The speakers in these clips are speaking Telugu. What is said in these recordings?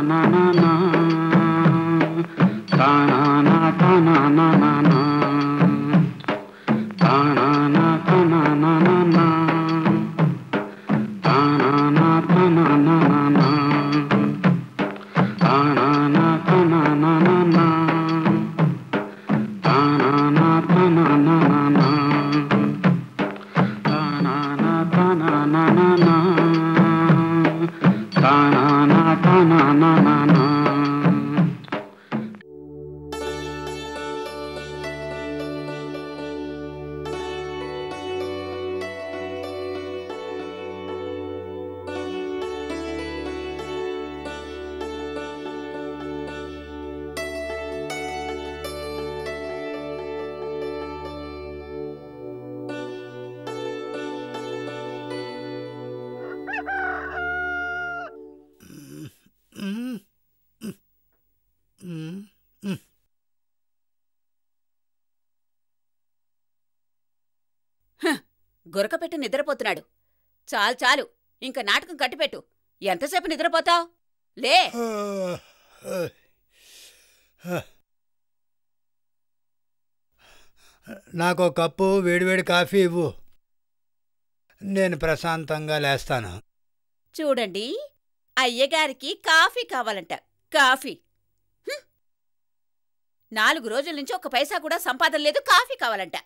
గురకపెట్టి నిద్రపోతున్నాడు చాలు చాలు ఇంక నాటకం కట్టిపెట్టు ఎంతసేపు నిద్రపోతావ్ లే నాకు ఒక కప్పు వేడివేడి కాఫీ ఇవ్వు నేను ప్రశాంతంగా లేస్తాను చూడండి అయ్యగారికి కాఫీ కావాలంట కాఫీ హ్మ్. నాలుగు రోజుల నుంచి ఒక పైసా కూడా సంపాదన లేదు కాఫీ కావాలంట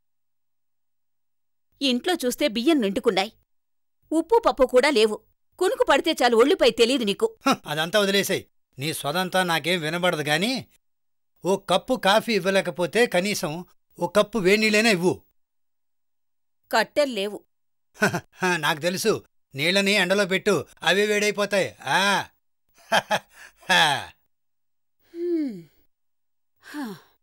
ఇంట్లో చూస్తే బియ్యం నిండుకున్నాయి ఉప్పు పప్పు కూడా లేవు కునుకు పడితే చాలు ఒళ్ళుపై తెలీదు నీకు హ, అదంతా వదిలేసాయి నీ స్వదంతా నాకేం వినబడదు గాని ఓ కప్పు కాఫీ ఇవ్వలేకపోతే కనీసం ఓ కప్పు వేడినీళ్ళైనా ఇవ్వు కట్టెలు లేవు హ, హ, నాకు తెలుసు నీళ్ళని ఎండలో పెట్టు అవే వేడైపోతాయి ఆ హ, హ, హ. హ్మ్. హా.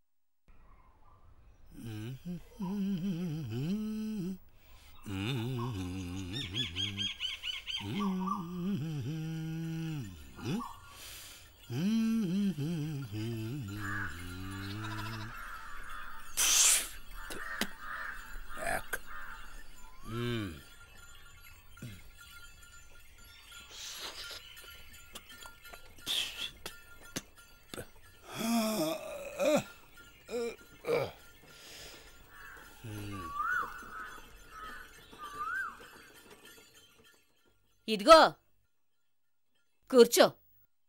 ఇదిగో కూర్చో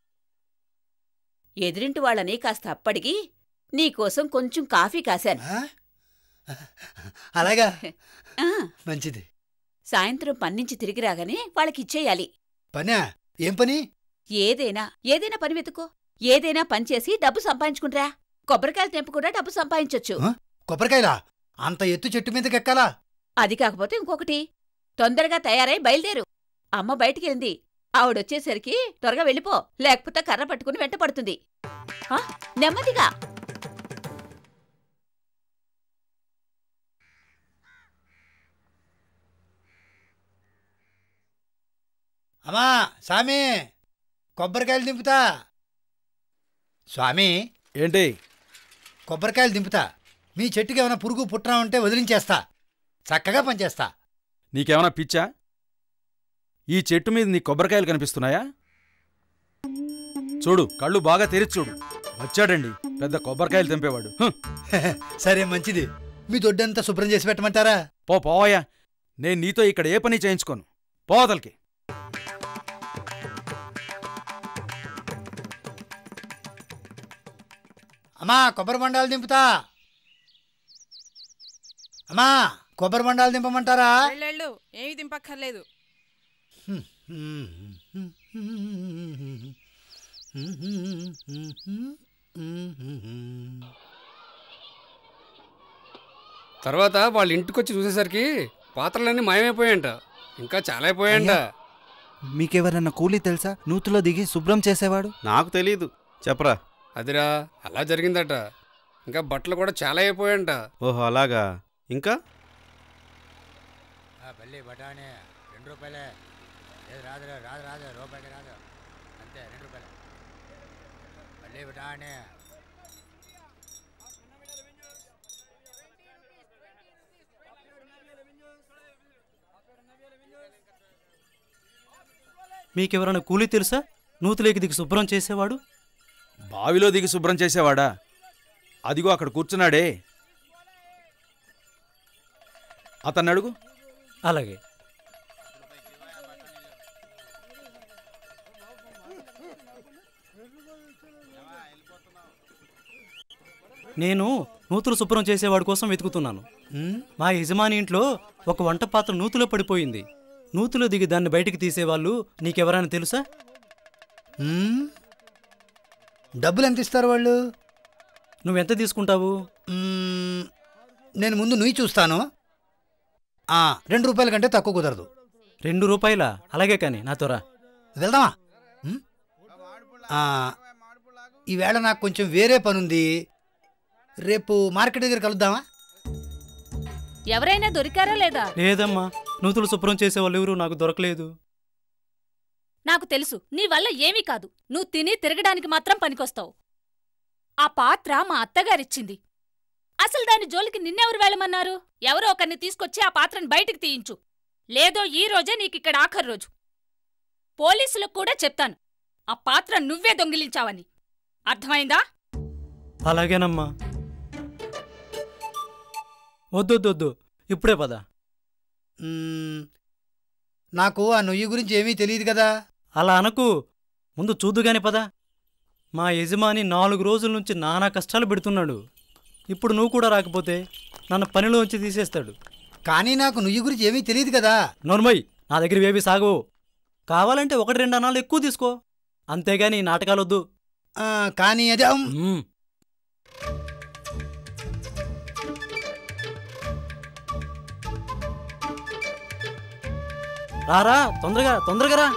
ఎదురింటి వాళ్ళని కాస్త అప్పడిగి నీకోసం కొంచెం కాఫీ కాశాను ఆ? అలాగా ఆ, మంచిది సాయంత్రం పన్నించి తిరిగి రాగానే వాళ్ళకిచ్చేయాలి పనా ఏం పని ఏదైనా ఏదైనా పని వెతుకో ఏదైనా పని చేసి డబ్బు సంపాదించుకుంట్రా కొబ్బరికాయలు తెంపు కూడా డబ్బు సంపాదించొచ్చు ఆ? కొబ్బరికాయలా అంత ఎత్తు చెట్టు మీదకి ఎక్కాలా అది కాకపోతే ఇంకొకటి తొందరగా తయారై బయలుదేరు అమ్మ బయటికెళ్ళింది ఆవిడొచ్చేసరికి త్వరగా వెళ్ళిపో లేకపోతే కర్ర పట్టుకుని వెంట పడుతుంది ఆ, నెమ్మదిగా అమ్మా స్వామి కొబ్బరికాయలు దింపుతా స్వామి ఏంటి కొబ్బరికాయలు దింపుతా మీ చెట్టుకి ఏమైనా పురుగు పుట్రా ఉంటే వదిలించేస్తా చక్కగా పనిచేస్తా నీకేమైనా పిచ్చా ఈ చెట్టు మీద నీ కొబ్బరికాయలు కనిపిస్తున్నాయా చూడు కళ్ళు బాగా తెరిచి చూడు వచ్చాడండి పెద్ద కొబ్బరికాయలు తెంపేవాడు హ్, సరే మంచిది మీ దొడ్డంతా శుభ్రం చేసి పెట్టమంటారా పో పోవయ్యా నేను నీతో ఇక్కడ ఏ పని చేయించుకోను పోవతలకి అమ్మా కొబ్బరి బండాలు దింపుతా అమ్మా కొబ్బరి బండాలు దింపమంటారా వెళ్ళు ఏమీ దింపక్కర్లేదు తర్వాత వాళ్ళ ఇంటికొచ్చి చూసేసరికి పాత్రలన్నీ మాయమైపోయాయంట ఇంకా చాలా అయిపోయాయంట మీకెవరన్నా కూలీ తెలుసా నూతిలో దిగి శుభ్రం చేసేవాడు నాకు తెలీదు చెప్పరా అదిరా అలా జరిగిందట ఇంకా బట్టలు కూడా చాలా అయిపోయాయంట ఓహో అలాగా ఇంకా పల్లి బఠానీ రెండు రూపాయలే లేదు రాదు రాదు రాదు రూపాయికి రాదు అంతే రెండు రూపాయలే పల్లి బఠానీ మీకెవరన్నా కూలీ తెలుసా నూతులేకి దిగి శుభ్రం చేసేవాడు బావిలో దిగి శుభ్రం చేసేవాడా అదిగో అక్కడ కూర్చున్నాడే అతన్ని అడుగు అలాగే నేను నూతులు శుభ్రం చేసేవాడి కోసం వెతుకుతున్నాను మా యజమాని ఇంట్లో ఒక వంట పాత్ర నూతులో పడిపోయింది నూతులో దిగి దాన్ని బయటికి తీసేవాళ్ళు నీకెవరైనా తెలుసా మ్మ్. డబ్బులు ఎంత ఇస్తారు వాళ్ళు నువ్వెంత తీసుకుంటావు మ్మ్. నేను ముందు నుయ్యి చూస్తాను ఆ, రెండు రూపాయల కంటే తక్కువ కుదరదు రెండు రూపాయల అలాగే కానీ నాతో రా వెళ్దామా మ్మ్? ఆ, ఈవేళ నాకు కొంచెం వేరే పనుంది రేపు మార్కెట్ దగ్గర కలుద్దామా ఎవరైనా దొరికారా లేదా లేదమ్మా నూతులు శుభ్రం చేసేవాళ్ళు ఎవరు నాకు దొరకలేదు నాకు తెలుసు నీ వల్ల ఏమీ కాదు నువ్వు తిని తిరగడానికి మాత్రం పనికొస్తావు ఆ పాత్ర మా అత్తగారిచ్చింది అసలు దాని జోలికి నిన్నెవరు వెళ్ళమన్నారు ఎవరో ఒకరిని తీసుకొచ్చి ఆ పాత్రని బయటికి తీయించు లేదో ఈ రోజే నీకిక్కడ ఆఖరి రోజు పోలీసులకు కూడా చెప్తాను ఆ పాత్ర నువ్వే దొంగిలించావని అర్థమైందా అలాగేనమ్మా వద్దొద్దొద్దు ఇప్పుడే పద మ్మ్. నాకు ఆ నుయ్యి గురించి ఏమీ తెలియదు కదా అలా అనకు ముందు చూద్దుగాని పద మా యజమాని నాలుగు రోజుల నుంచి నానా కష్టాలు పెడుతున్నాడు ఇప్పుడు నువ్వు కూడా రాకపోతే నన్ను పనిలోంచి తీసేస్తాడు కానీ నాకు నుయ్యి గురించి ఏమీ తెలియదు కదా నోర్మయ్ నా దగ్గర ఏవి సాగవు కావాలంటే ఒకటి రెండు అన్నాలు ఎక్కువ తీసుకో అంతేగాని ఈ నాటకాలొద్దు ఆ, కానీ అదే అమ్, మ్మ్. రారా తొందరగా తొందరగా రా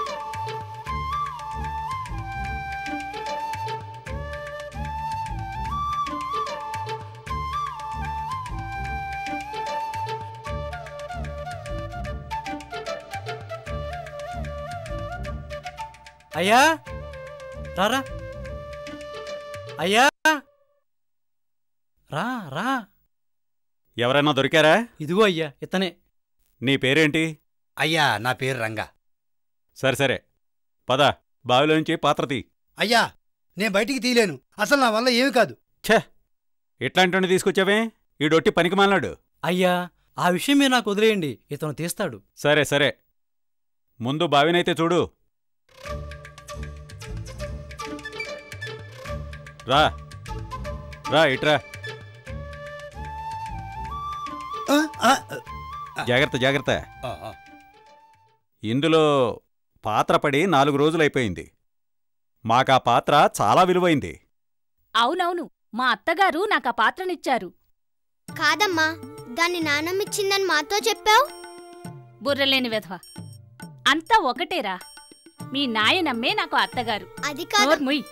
అయ్యా రారా అయ్యా రా రా ఎవరైనా దొరికారా ఇదిగో అయ్యా ఇతనే నీ పేరేంటి అయ్యా నా పేరు రంగా సరే సరే పద బావిలోంచి పాత్ర తీ అయ్యా నేను బయటికి తీయలేను అసలు నా వల్ల ఏమీ కాదు ఛే ఇట్లాంటి తీసుకొచ్చావే ఈ డొట్టి పనికి మాలినాడు అయ్యా ఆ విషయం మీరు నాకు వదిలేయండి ఇతను తీస్తాడు సరే సరే ముందు బావినైతే చూడు రా రా ఇట్రా ఆ, ఆ, జాగ్రత్త జాగ్రత్త ఆ, ఆ. ఇందులో పాత్ర పడి నాలుగు రోజులైపోయింది మాకా పాత్ర చాలా విలువైంది అవునవును మా అత్తగారు నాకు ఆ పాత్రనిచ్చారు కాదమ్మా దాన్ని నానమ్మిచ్చిందని మాతో చెప్పావు బుర్రలేని వెధవ అంతా ఒకటేరా మీ నాయనమ్మే నాకు అత్తగారు అది కాదు నోర్ముయ్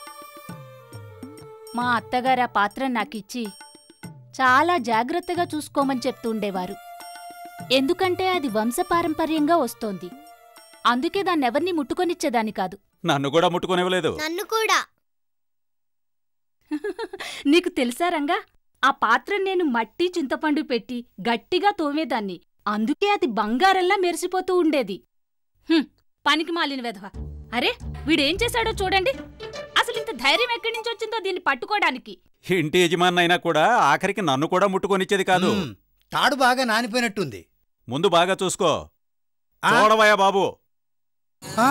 మా అత్తగారు ఆ పాత్ర నాకిచ్చి చాలా జాగ్రత్తగా చూసుకోమని చెప్తుండేవారు ఎందుకంటే అది వంశపారంపర్యంగా వస్తోంది అందుకే దాన్నెవర్నీ ముట్టుకొనిచ్చేదాన్ని కాదు నన్ను కూడా ముట్టుకొనివ్వలేదు నన్ను కూడా నీకు తెలుసా రంగా ఆ పాత్ర నేను మట్టి చింతపండు పెట్టి గట్టిగా తోమేదాన్ని అందుకే అది బంగారంలా మెరిసిపోతూ ఉండేది హుం, పనికి మాలిన వెధవ అరే వీడేం చేశాడో చూడండి అసలు ఇంత ధైర్యం ఎక్కడి నుంచి వచ్చిందో దీన్ని పట్టుకోవడానికి ఇంటి యజమానైనా కూడా ఆఖరికి నన్ను కూడా ముట్టుకొనిచ్చేది కాదు మ్మ్. తాడు బాగా నానిపోయినట్టుంది ముందు బాగా చూసుకో ఆ? చూడవయ్యా బాబు ఆ,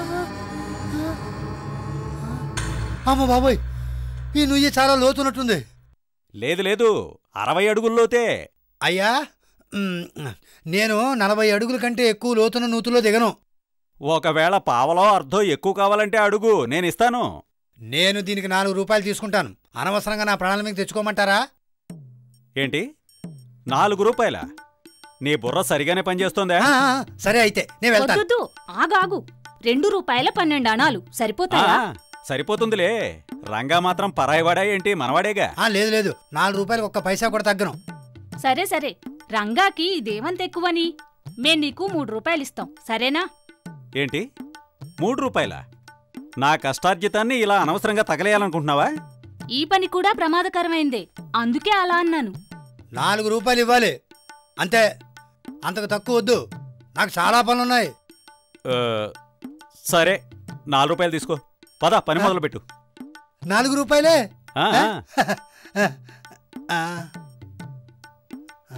అమ్మ బాబోయ్ ఈ నుయ్యి చాలా లోతున్నట్టుంది లేదు లేదు అరవై అడుగుల్లోతే అయ్యా మ్, నేను నలభై అడుగుల కంటే ఎక్కువ లోతున్న నూతులో దిగను ఒకవేళ పావలో అర్ధో ఎక్కువ కావాలంటే అడుగు నేనిస్తాను నేను దీనికి నాలుగు రూపాయలు తీసుకుంటాను అనవసరంగా నా ప్రాణాల మీద తెచ్చుకోమంటారా ఏంటి నాలుగు రూపాయల నీ బుర్ర సరిగానే పనిచేస్తోందా ఆ, ఆ, సరే అయితే నేను వెళ్తాను వద్దు ఆగాగు రెండు రూపాయల పన్నెండు అణాలు ఆ, సరిపోతాయా సరిపోతుందిలే రంగా మాత్రం పరాయివాడా ఏంటి మనవాడేగా ఆ, లేదు లేదు నాలుగు రూపాయలు ఒక్క పైసా కూడా తగ్గను సరే సరే రంగాకి ఇదేమంత ఎక్కువని మేం నీకు మూడు రూపాయలిస్తాం సరేనా ఏంటి మూడు రూపాయల నా కష్టార్జితాన్ని ఇలా అనవసరంగా తగలేయాలనుకుంటున్నావా ఈ పని కూడా ప్రమాదకరమైందే అందుకే అలా అన్నాను నాలుగు రూపాయలు ఇవ్వాలి అంతే అంతకు తక్కువ వద్దు నాకు చాలా పనులున్నాయి ఆ, సరే నాలుగు రూపాయలు తీసుకో పద పని మొదలు పెట్టు నాలుగు రూపాయలే ఆ, ఆ. ఆ. ఆ.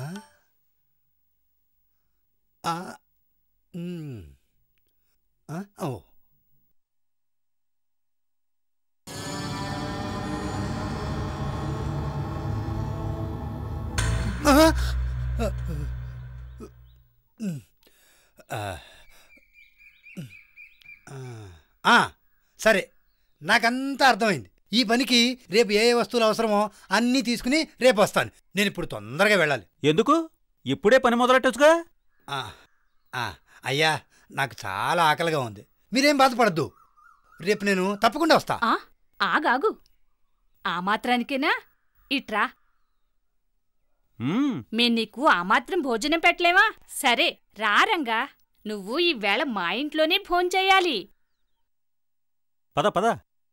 ఆ. మ్. ఆ, ఓ ఆ. మ్. ఆ. ఆ, సరే నాకంతా అర్థమైంది ఈ పనికి రేపు ఏ ఏ వస్తువులు అవసరమో అన్నీ తీసుకుని రేపు వస్తాను నేను ఇప్పుడు తొందరగా వెళ్ళాలి ఎందుకు ఇప్పుడే పని మొదలెట్టొచ్చుగా ఆ, ఆ, అయ్యా నాకు చాలా ఆకలిగా ఉంది మీరేం బాధపడద్దు రేపు నేను తప్పకుండా వస్తా ఆ ఆగాగు ఆ మాత్రానికేనా ఇట్రా మ్మ్. మేం నీకు ఆ మాత్రం భోజనం పెట్టలేమా సరే రారంగా నువ్వు ఈవేళ మా ఇంట్లోనే భోంచెయ్యాలి పద పద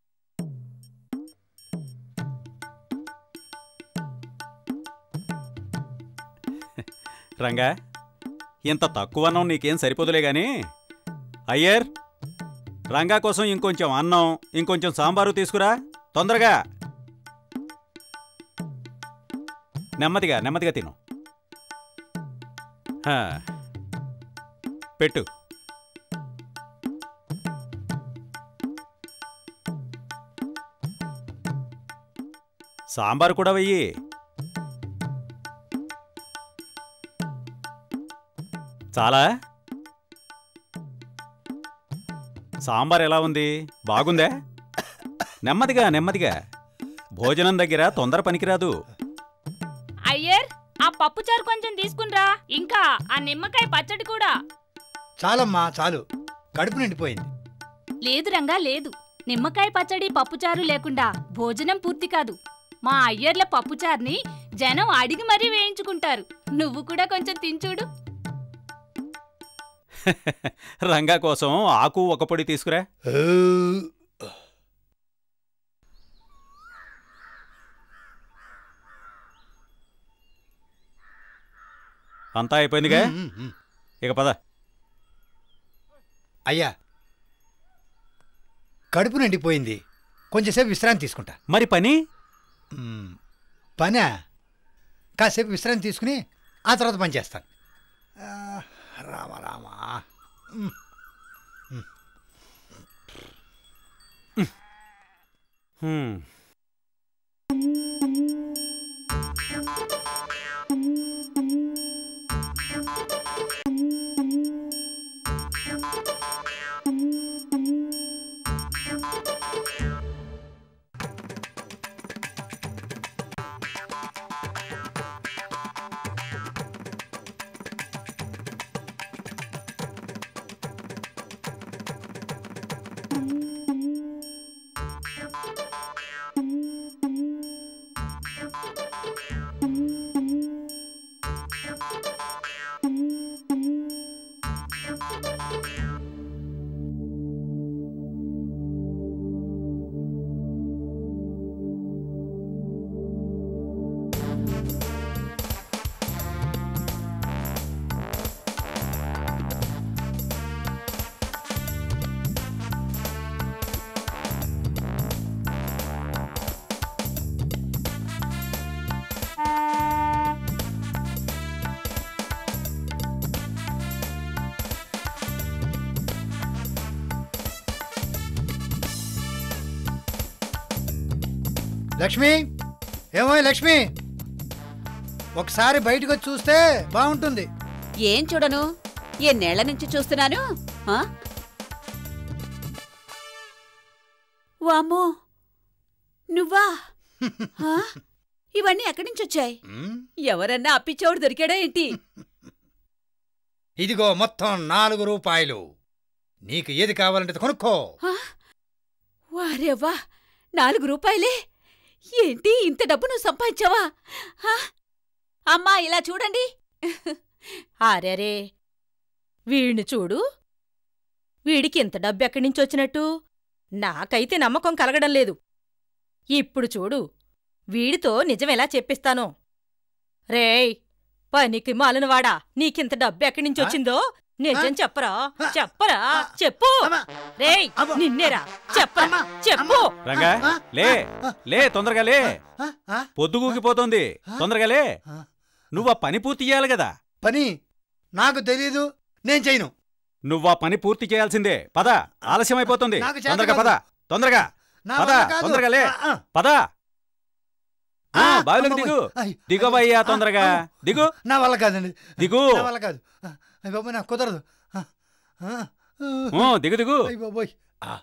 రంగా ఇంత తక్కువ అన్నం నీకేం సరిపోదులే గాని అయ్యర్ రంగా కోసం ఇంకొంచెం అన్నం ఇంకొంచెం సాంబారు తీసుకురా తొందరగా నెమ్మదిగా నెమ్మదిగా తిను హా. పెట్టు సాంబారు కూడా వెయ్యి చాలా సాంబార్ ఎలా ఉంది బాగుందా నెమ్మదిగా నెమ్మదిగా భోజనం దగ్గర తొందర పనికిరాదు అయ్యర్ ఆ పప్పుచారు కొంచెం తీసుకునిరా ఇంకా ఆ నిమ్మకాయ పచ్చడి కూడా చాలమ్మా చాలు కడుపు నిండిపోయింది లేదు రంగా లేదు నిమ్మకాయ పచ్చడి పప్పుచారు లేకుండా భోజనం పూర్తి కాదు మా అయ్యర్ల పప్పుచారుని జనం అడిగి మరీ వేయించుకుంటారు నువ్వు కూడా కొంచెం తించూడు రంగా కోసం ఆకు ఒక పొడి తీసుకురా అంతా అయిపోయిందిగా మ్, మ్. ఇక పద అయ్యా కడుపు నిండిపోయింది కొంచెంసేపు విశ్రాంతి తీసుకుంటా మరి పని మ్, పనా కాసేపు విశ్రాంతి తీసుకుని ఆ తర్వాత పని చేస్తాను ఆ, రామ రామ మ్. హ్మ్. లక్ష్మి ఏమో లక్ష్మి ఒకసారి బయటకు వచ్చి చూస్తే బాగుంటుంది ఏం చూడను ఎన్నేళ్ల నుంచి చూస్తున్నాను ఆ? వామ్మో నువ్వా ఆ? ఇవన్నీ ఎక్కడి నుంచి వచ్చాయి మ్, ఎవరన్నా అప్పిచ్చోడు దొరికాడా ఏంటి ఇదిగో మొత్తం నాలుగు రూపాయలు నీకు ఏది కావాలంటే కొనుక్కో ఆ? వారేవ్వా నాలుగు రూపాయలే ఏంటి ఇంత డబ్బు నువ్వు సంపాదించావా ఆ? అమ్మా ఇలా చూడండి అరెరే వీణ్ణి చూడు వీడికి ఇంత డబ్బు ఎక్కడి నుంచి వచ్చినట్టు నాకైతే నమ్మకం కలగడం లేదు ఇప్పుడు చూడు వీడితో నిజమెలా చెప్పిస్తానో రేయ్ పనికి మాలినవాడా నీకింత డబ్బు ఎక్కడి నుంచి వచ్చిందో నిజం చెప్పరా చెప్పరా చెప్పు రేయ్ నిన్నేరా చెప్పరా చెప్పు రంగా లే లే తొందరగా లే పొద్దుగూకిపోతోంది తొందరగా లే నువ్వు ఆ పని పూర్తి చేయాలి కదా పని నాకు తెలీదు నేను చేయను నువ్వు ఆ పని పూర్తి చేయాల్సిందే పద ఆలస్యం అయిపోతుంది నాకు చేత తొందరగా పద కాదు. తొందరగా నా పద వల్ల కాదు. తొందరగా లే ఆ, ఆ. పద ఆ, బావిలోకి దిగు దిగవయ్యా తొందరగా దిగు నా వల్ల కాదండి దిగు నా వల్ల కాదు ఆ, అయ్య బాబోయ్ నాకు కుదరదు ఆ, ఆ, ఆ. ఊ, దిగు దిగు అయ్య బాబోయ్ ఆ.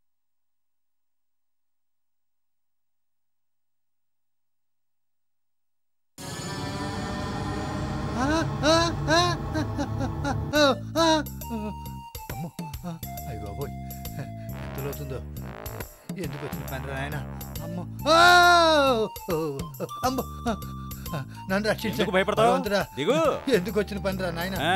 ఆ, ఆ, ఆ, ఆ, ఆ, అమ్మో ఆ, అయ్య బాబోయ్ ఎంత లోతుందో ఎందుకు వచ్చిన పని ఆయన అమ్మో ఆ, ఓ, అమ్మో ఆ, ఆ, నన్ను రక్షించు ఎందుకు భయపడతావు? భగవంతుడా. దిగు. ఎందుకు వచ్చిన పని రా నాయన ఆ.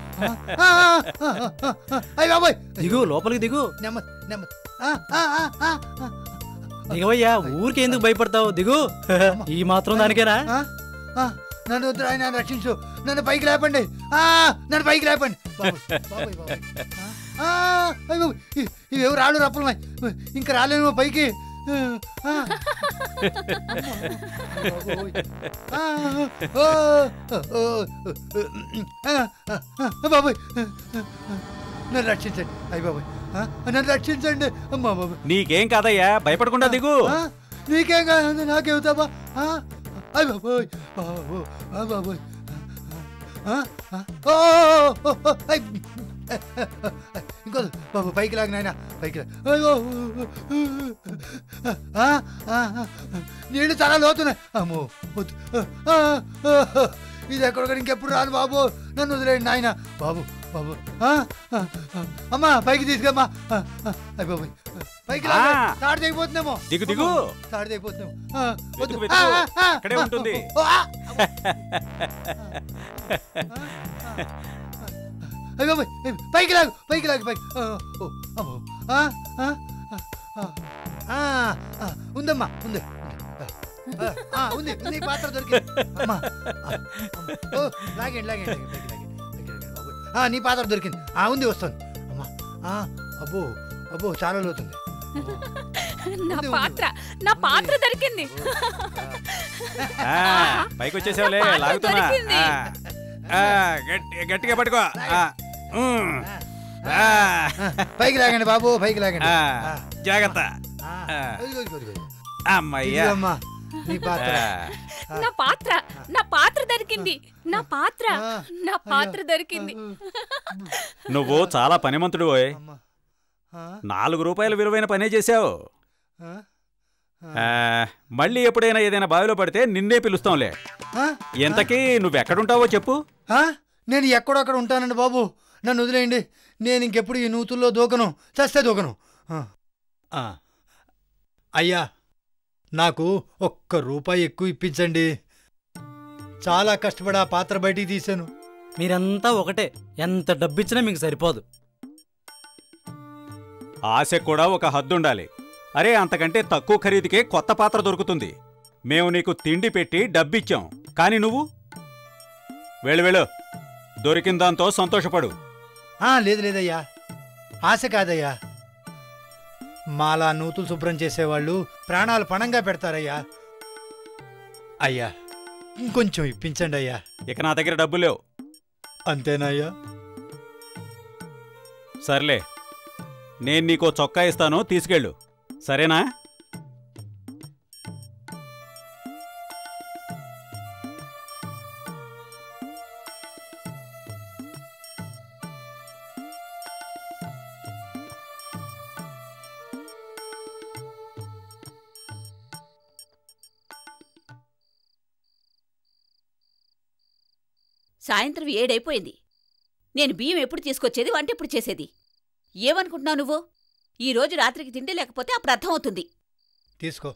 అయ్య బాబోయ్ దిగు లోపలికి దిగు నెమ్మది నెమ్మది ఆ, ఆ, ఆ, ఆ, ఆ. దిగవయ్యా ఊరికి ఎందుకు భయపడతావు దిగు ఈ మాత్రం దానికేనా ఆ, ఆ, నన్ను వద్దు ఆయన రక్షించు నన్ను పైకి లేపండి ఆ, నన్ను పైకి లేపండి బాబోయ్, బాబోయ్, బాబోయ్. ఆ, అయ్య బాబోయ్, ఇ- ఇవేవో రాళ్ళు రప్పలమై ఇంకా రాలేను పైకి ఆ, ఆ. బాబోయ్. ఆ, ఓ, ఓ, ఆ, ఆ, ఆ, బాబోయ్ నన్ను రక్షించండి అయ్య బాబోయ్ ఆ, నన్ను రక్షించండి అమ్మా బాబోయ్ నీకేం కాదయ్యా భయపడకుండా దిగు ఆ, నీకేం కాదు నాకేవుతావా అయ్య బాబోయ్ బాబో ఆ బాబోయ్ ఆ, ఆ, ఓ, ఓ, ఓ, ఐ. ఇంకో బాబు పైకి లాగు నాయన పైకి లాగు. అయ్యో. ఆ, ఆ, ఆ. నీళ్ళు చాలా లోతున్నాయి అమ్మో వద్దు. ఆ, ఆ, ఇది ఎక్కడికి ఇంకెప్పుడు రాదు బాబు నన్ను వదిలేయండి నాయన బాబు బాబు ఆ, ఆ, ఆ. అమ్మా పైకి తీసుకమ్మా ఆ, ఆ. అయ్య బాబోయ్ పైకి లాగు. ఆ. తాడు తెగిపోతుందేమో దిగు దిగు తాడు తెగిపోతుందేమో ఆ, వద్దు. వెతుకు, ఆ, వెతుకు. ఆ, ఆ. అక్కడే ఉంటుంది ఓ, ఆ. అయ్య బాబోయ్ ఏయ్, పైకి లాగు పైకి లాగు పైకి ఆ, ఓ, అమ్మో. ఆ, ఆ, ఆ, ఆ, ఆ, ఉందమ్మా ఉంది ఆ, ఆ, ఉంది ఉంది ఈ పాత్ర దొరికింది అమ్మా ఆ, అమ్మ. ఓ, లాగండి లాగండి లాగండి, పైకి లాగండి పైకి లాగండి బాబోయ్. ఆ, నీ పాత్ర దొరికింది ఆ ఉంది వస్తుంది అమ్మా ఆ, అబ్బో అబ్బో చాలా లోతుంది నా పాత్ర నా పాత్ర దొరికింది ఆ, పైకి వచ్చేసావులే పాత్ర లాగుతున్నా దొరికింది. ఆ, ఆ, గట్టి- గట్టిగా పట్టుకో ఆ, ఉమ్. ఆ, పైకి లాగండి బాబు పైకి లాగండి ఆ, ఆ, జాగ్రత్త ఆ, ఆ. ఇదిగో, ఇదిగో, ఇదిగో. అమ్మయ్యా ఇదిగో అమ్మా నీ పాత్ర ఆ. నా పాత్ర నా పాత్ర దొరికింది నా పాత్ర నా పాత్ర దొరికింది నువ్వు చాలా పనిమంతుడు ఓయ్ నాలుగు రూపాయల విలువైన పనే చేశావు ఆ, మళ్ళీ ఎప్పుడైనా ఏదైనా బావిలో పడితే నిన్నే పిలుస్తాంలే ఆ? ఎంతకీ నువ్వెక్కడుంటావో చెప్పు ఆ? నేను ఎక్కడొక్కడ ఉంటానండి బాబు నన్ను వదిలేయండి నేను ఇంకెప్పుడు ఈ నూతుల్లో దూకను చస్తే దూకను ఆ. ఆ. అయ్యా నాకు ఒక్క రూపాయి ఎక్కువ ఇప్పించండి చాలా కష్టపడి ఆ పాత్ర బయటికి తీశాను మీరంతా ఒకటే ఎంత డబ్బిచ్చినా మీకు సరిపోదు ఆశకు కూడా ఒక హద్దుండాలి అరే అంతకంటే తక్కువ ఖరీదుకే కొత్త పాత్ర దొరుకుతుంది మేము నీకు తిండి పెట్టి డబ్బిచ్చాం కాని నువ్వు వెళ్ళు వెళ్ళు దొరికిన దాంతో సంతోషపడు ఆ, లేదు లేదయ్యా ఆశ కాదయ్యా మాలా నూతులు శుభ్రం చేసేవాళ్ళు ప్రాణాలు పణంగా పెడతారయ్యా అయ్యా ఇంకొంచెం ఇప్పించండి అయ్యా ఇక నా దగ్గర డబ్బు లేవు అంతేనయ్యా సర్లే నేను నీకో చొక్కా ఇస్తాను తీసుకెళ్ళు సరేనా సాయంత్రం ఏడైపోయింది నేను బియ్యం ఎప్పుడు తీసుకొచ్చేది వంట ఎప్పుడు చేసేది ఏమనుకుంటున్నావు నువ్వు ఈ రోజు రాత్రికి తిండి లేకపోతే అప్పుడు అర్థమవుతుంది తీసుకో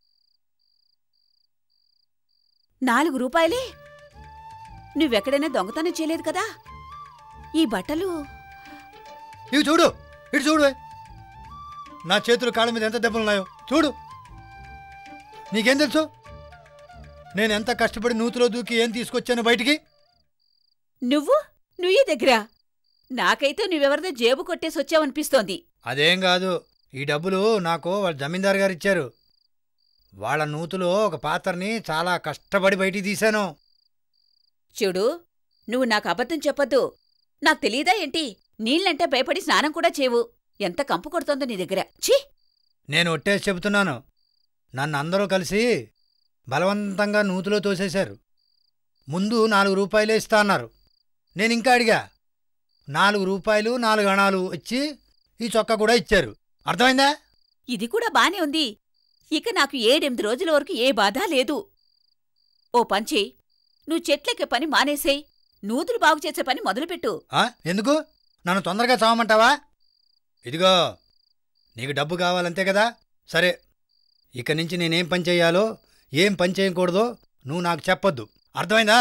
నాలుగు రూపాయలే నువ్వెక్కడైనా దొంగతనం చేయలేదు కదా ఈ బట్టలు ఇవి చూడు ఇటు చూడు నా చేతులు కాళ్ళ మీద ఎంత దెబ్బలున్నాయో చూడు నీకేం తెలుసు నేను ఎంత కష్టపడి నూతిలో దూకి ఏం తీసుకొచ్చాను బయటికి నువ్వు నువ్వు ఈ దగ్గర నాకైతే నువ్వెవరిదో జేబు కొట్టేసి వచ్చావనిపిస్తోంది అదేం కాదు ఈ డబ్బులు నాకు వాళ్ళ జమీందారు గారు ఇచ్చారు వాళ్ళ నూతులో ఒక పాత్రని చాలా కష్టపడి బయటికి తీశాను చూడు నువ్వు నాకు అబద్ధం చెప్పొద్దు నాకు తెలీదా ఏంటి నీళ్ళంటే భయపడి స్నానం కూడా చేవు ఎంత కంపు కొడుతోందో నీ దగ్గర ఛీ నేను ఒట్టేసి చెబుతున్నాను నన్ను అందరూ కలిసి బలవంతంగా నూతులో తోసేశారు ముందు నాలుగు రూపాయలే ఇస్తా అన్నారు నేను ఇంకా అడిగా నాలుగు రూపాయలు నాలుగు అణాలు ఇచ్చి ఈ చొక్కా కూడా ఇచ్చారు అర్థమైందా ఇది కూడా బానే ఉంది ఇక నాకు ఏడెనిమిది రోజుల వరకు ఏ బాధ లేదు ఓ పంచి నువ్వు చెట్లెక్కే పని మానేసేయ్ నూతులు బాగు చేసే పని మొదలుపెట్టు ఆ? ఎందుకు నన్ను తొందరగా చావమంటావా ఇదిగో నీకు డబ్బు కావాలంతే కదా సరే ఇక నుంచి నేనేం పని చేయాలో ఏం పని చేయకూడదో నువ్వు నాకు చెప్పొద్దు అర్థమైందా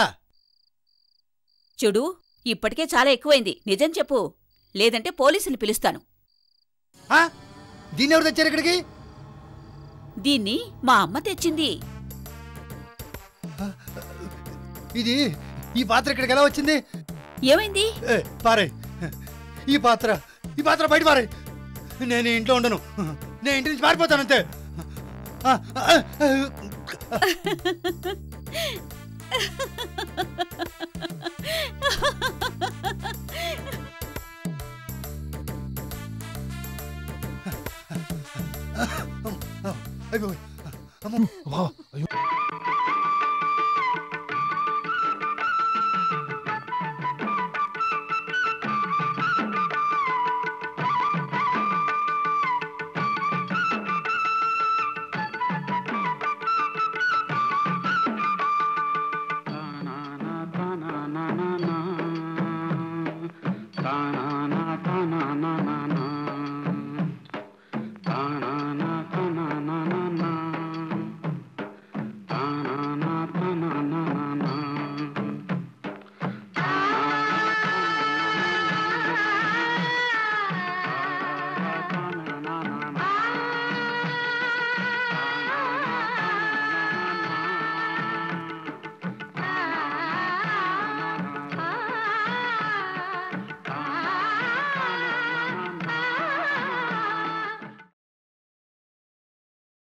చూడు ఇప్పటికే చాలా ఎక్కువైంది నిజం చెప్పు లేదంటే పోలీసులు పిలుస్తాను ఆ? దీన్ని ఎవరు తెచ్చారు ఇక్కడికి దీన్ని మా అమ్మ తెచ్చింది ఇది ఈ పాత్ర ఇక్కడికి ఎలా వచ్చింది ఏమైంది ఏ, పారే ఈ పాత్ర ఈ పాత్ర బయట పారే నేను ఈ ఇంట్లో ఉండను నేను ఇంటి నుంచి పారిపోతాను అంతే ఆ, ఆ, ఆ, అయిపోయి. అమ్మో, బావ, అయ్యో.